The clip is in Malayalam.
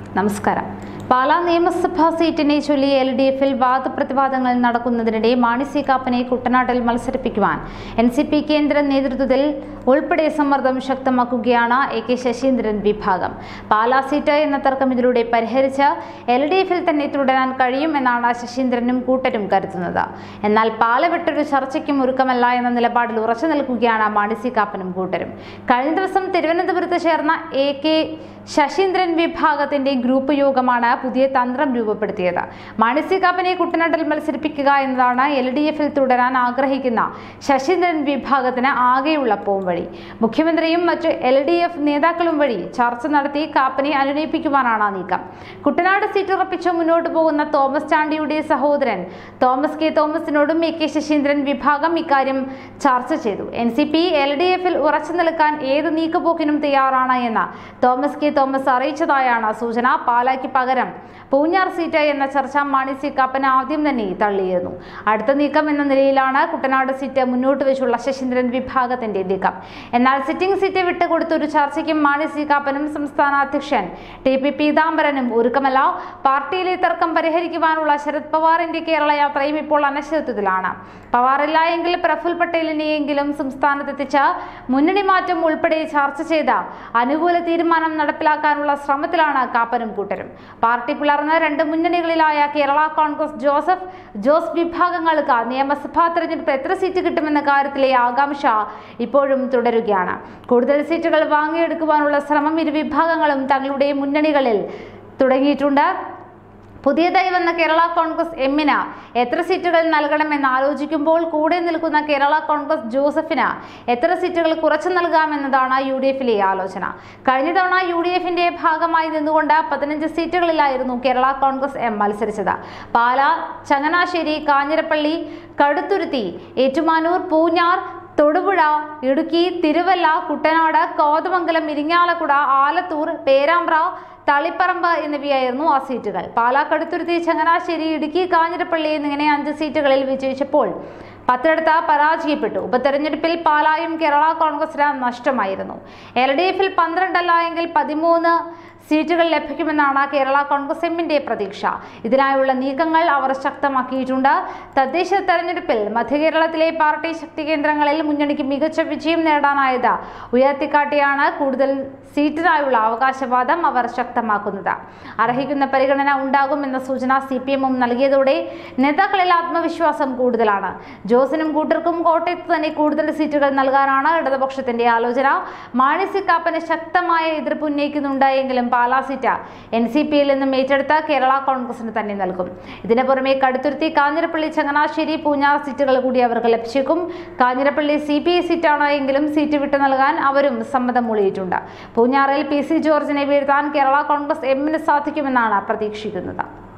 നമസ്കാരം പാലാ നിയമസഭാ സീറ്റിനെ ചൊല്ലി എൽ ഡി എഫിൽ വാദപ്രതിവാദങ്ങൾ നടക്കുന്നതിനിടെ മാണി സി കാപ്പനെ കുട്ടനാട്ടിൽ മത്സരിപ്പിക്കുവാൻ എൻ സി പി കേന്ദ്ര നേതൃത്വത്തിൽ ഉൾപ്പെടെ സമ്മർദ്ദം ശക്തമാക്കുകയാണ് എ കെ ശശീന്ദ്രൻ വിഭാഗം പാലാ സീറ്റ് എന്ന തർക്കം ഇതിലൂടെ പരിഹരിച്ച് എൽ ഡി എഫിൽ തന്നെ തുടരാൻ കഴിയുമെന്നാണ് ശശീന്ദ്രനും കൂട്ടരും കരുതുന്നത് എന്നാൽ പാല വിട്ടൊരു ചർച്ചയ്ക്കും ഒരുക്കമല്ല എന്ന നിലപാടിൽ ഉറച്ചു നിൽക്കുകയാണ് മാണി സി കാപ്പനും കൂട്ടരും കഴിഞ്ഞ ദിവസം തിരുവനന്തപുരത്ത് ചേർന്ന എ കെ ശശീന്ദ്രൻ വിഭാഗത്തിന്റെ ഗ്രൂപ്പ് യോഗമാണ് പുതിയ തന്ത്രം രൂപപ്പെടുത്തിയത് മാണി സി കാപ്പനെ കുട്ടനാട്ടിൽ മത്സരിപ്പിക്കുക എന്നതാണ് എൽ ഡി എഫിൽ തുടരാൻ ആഗ്രഹിക്കുന്ന ശശീന്ദ്രൻ വിഭാഗത്തിന് ആകെയുള്ള പോംവഴി മുഖ്യമന്ത്രിയും മറ്റ് എൽ ഡി എഫ് നേതാക്കളും വഴി ചർച്ച നടത്തി കാപ്പനെ അനുനയിപ്പിക്കുവാനാണ് നീക്കം കുട്ടനാട് സീറ്റ് ഉറപ്പിച്ച് മുന്നോട്ട് പോകുന്ന തോമസ് ചാണ്ടിയുടെ സഹോദരൻ തോമസ് കെ തോമസിനോടും എ കെ ശശീന്ദ്രൻ വിഭാഗം ഇക്കാര്യം ചർച്ച ചെയ്തു N C P L D എഫിൽ ഉറച്ചു നിൽക്കാൻ ഏത് നീക്കുപോക്കിനും തയ്യാറാണ് എന്ന് തോമസ് കെ തോമസ് അറിയിച്ചതായാണ് സൂചന പാലായ്ക്ക് പകരം പൂഞ്ഞാർ സീറ്റ് എന്ന ചർച്ച മാണി സി കാപ്പൻ ആദ്യം തന്നെ തള്ളിയിരുന്നു അടുത്ത നീക്കം എന്ന നിലയിലാണ് കുട്ടനാട് സീറ്റ് മുന്നോട്ട് വെച്ചുള്ള ശശീന്ദ്രൻ വിഭാഗത്തിന്റെ നീക്കം എന്നാൽ സിറ്റിംഗ് സീറ്റ് വിട്ടുകൊടുത്ത ഒരു ചർച്ചയ്ക്കും മാണി സി കാപ്പനും സംസ്ഥാന അധ്യക്ഷൻ ടി പി പീതാംബരനും ഒരുക്കമല്ല പാർട്ടിയിലെ തർക്കം പരിഹരിക്കുവാനുള്ള ശരത് പവാറിന്റെ കേരള യാത്രയും ഇപ്പോൾ അനിശ്ചിതത്വത്തിലാണ് പവാറില്ല എങ്കിൽ പ്രഫുൽ പട്ടേലിനെയെങ്കിലും സംസ്ഥാനത്തെത്തിച്ച മുന്നണി മാറ്റം ഉൾപ്പെടെ ചർച്ച ചെയ്ത അനുകൂല തീരുമാനം നടപ്പിലാക്കാനുള്ള ശ്രമത്തിലാണ് കാപ്പനും കൂട്ടരും പാർട്ടി പിളർന്ന് രണ്ട് മുന്നണികളിലായ കേരള കോൺഗ്രസ് ജോസഫ് ജോസ് വിഭാഗങ്ങൾക്ക് നിയമസഭാ തെരഞ്ഞെടുപ്പ് എത്ര സീറ്റ് കിട്ടുമെന്ന കാര്യത്തിലെ ആകാംക്ഷ ഇപ്പോഴും തുടരുകയാണ് കൂടുതൽ സീറ്റുകൾ വാങ്ങിയെടുക്കുവാനുള്ള ശ്രമം ഇരു വിഭാഗങ്ങളും തങ്ങളുടെ മുന്നണികളിൽ തുടങ്ങിയിട്ടുണ്ട് പുതിയതായി വന്ന കേരള കോൺഗ്രസ് എമ്മിന് എത്ര സീറ്റുകൾ നൽകണമെന്ന് ആലോചിക്കുമ്പോൾ കൂടെ നിൽക്കുന്ന കേരള കോൺഗ്രസ് ജോസഫിന് എത്ര സീറ്റുകൾ കുറച്ചു നൽകാമെന്നതാണ് യു ഡി എഫിലെ ആലോചന കഴിഞ്ഞ തവണ യു ഡി എഫിന്റെ ഭാഗമായി നിന്നുകൊണ്ട് പതിനഞ്ച് സീറ്റുകളിലായിരുന്നു കേരള കോൺഗ്രസ് എം മത്സരിച്ചത് പാല ചങ്ങനാശ്ശേരി കാഞ്ഞിരപ്പള്ളി കടുത്തുരുത്തി ഏറ്റുമാനൂർ പൂഞ്ഞാർ തൊടുപുഴ ഇടുക്കി തിരുവല്ല കുട്ടനാട് കോതമംഗലം ഇരിങ്ങാലക്കുട ആലത്തൂർ പേരാമ്പ്ര തളിപ്പറമ്പ് എന്നിവയായിരുന്നു ആ സീറ്റുകൾ പാലാക്കടുത്തുരുത്തി ചങ്ങനാശ്ശേരി ഇടുക്കി കാഞ്ഞിരപ്പള്ളി എന്നിങ്ങനെ അഞ്ച് സീറ്റുകളിൽ വിജയിച്ചപ്പോൾ പത്തിടത്ത് പരാജയപ്പെട്ടു ഉപതെരഞ്ഞെടുപ്പിൽ പാലായും കേരള കോൺഗ്രസിന് നഷ്ടമായിരുന്നു എൽ ഡി എഫിൽ പന്ത്രണ്ടല്ല എങ്കിൽ പതിമൂന്ന് സീറ്റുകൾ ലഭിക്കുമെന്നാണ് കേരള കോൺഗ്രസ് എമ്മിന്റെ പ്രതീക്ഷ ഇതിനായുള്ള നീക്കങ്ങൾ അവർ ശക്തമാക്കിയിട്ടുണ്ട് തദ്ദേശ തെരഞ്ഞെടുപ്പിൽ മധ്യകേരളത്തിലെ പാർട്ടി ശക്തി കേന്ദ്രങ്ങളിൽ മുന്നണിക്ക് മികച്ച വിജയം നേടാനായത് ഉയർത്തിക്കാട്ടിയാണ് കൂടുതൽ സീറ്റിനായുള്ള അവകാശവാദം അവർ ശക്തമാക്കുന്നത് അർഹിക്കുന്ന പരിഗണന ഉണ്ടാകുമെന്ന സൂചന സി പി എമ്മും നൽകിയതോടെ നേതാക്കളിൽ ആത്മവിശ്വാസം കൂടുതലാണ് ജോസിനും കൂട്ടർക്കും കോട്ടയത്ത് തന്നെ കൂടുതൽ സീറ്റുകൾ നൽകാനാണ് ഇടതുപക്ഷത്തിന്റെ ആലോചന മാണി സി കാപ്പന് ശക്തമായ എതിർപ്പ് ഉന്നയിക്കുന്നുണ്ട് എങ്കിലും പാലാ സീറ്റ് എൻ സി പിയിൽ നിന്നും ഏറ്റെടുത്ത കേരള കോൺഗ്രസിന് തന്നെ നൽകും ഇതിനു പുറമെ കടുത്തുരുത്തി കാഞ്ഞിരപ്പള്ളി ചങ്ങനാശ്ശേരി പൂഞ്ഞാർ സീറ്റുകൾ കൂടി അവർക്ക് ലഭിച്ചേക്കും കാഞ്ഞിരപ്പള്ളി സി പി ഐ സീറ്റാണ് എങ്കിലും സീറ്റ് വിട്ടു നൽകാൻ അവരും സമ്മതം മൂളിയിട്ടുണ്ട് പൂഞ്ഞാറിൽ പി സി ജോർജിനെ വീഴ്ത്താൻ കേരള കോൺഗ്രസ് എമ്മിന് സാധിക്കുമെന്നാണ് പ്രതീക്ഷിക്കുന്നത്